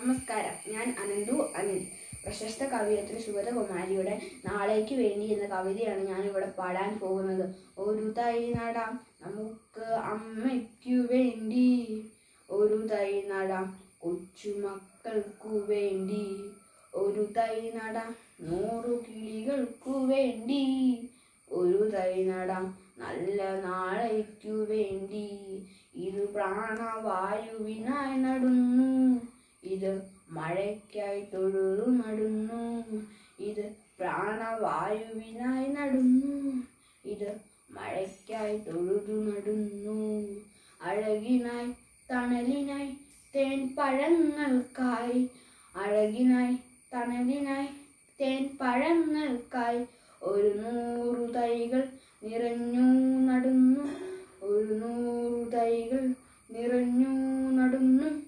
നമസ്കാരം ഞാൻ അനന്തു അനിൽ പ്രശസ്ത കവിയത്രി സുഗതകുമാരിയുടെ നാളേക്ക് വേണ്ടി എന്ന കവിതയാണ് ഞാൻ ഇവിടെ പാടാൻ പോകുന്നത് ഒരു തൈ നടാം നമുക്ക് അമ്മയ്ക്കു വേണ്ടി ഒരു തൈ നടാം കൊച്ചുമക്കൾക്കു വേണ്ടി ഒരു തൈ നടാം നൂറു കിളികൾക്കു വേണ്ടി ഒരു തൈ നടാം നല്ല നാളേക്കു വേണ്ടി ഇത് പ്രാണവായുവിനായി നടുന്നു ഇത് മഴയ്ക്കായി തൊഴുതു നടുന്നു ഇത് പ്രാണവായുവിനായി നടുന്നു ഇത് മഴയ്ക്കായി തൊഴുതു നടുന്നു അഴകിനായി തണലിനായി തേൻ പഴങ്ങൾക്കായി അഴകിനായി തണലിനായി തേൻ പഴങ്ങൾക്കായി ഒരു നൂറു തൈകൾ നിറഞ്ഞു നടുന്നു ഒരു നൂറു തൈകൾ നിറഞ്ഞു നടുന്നു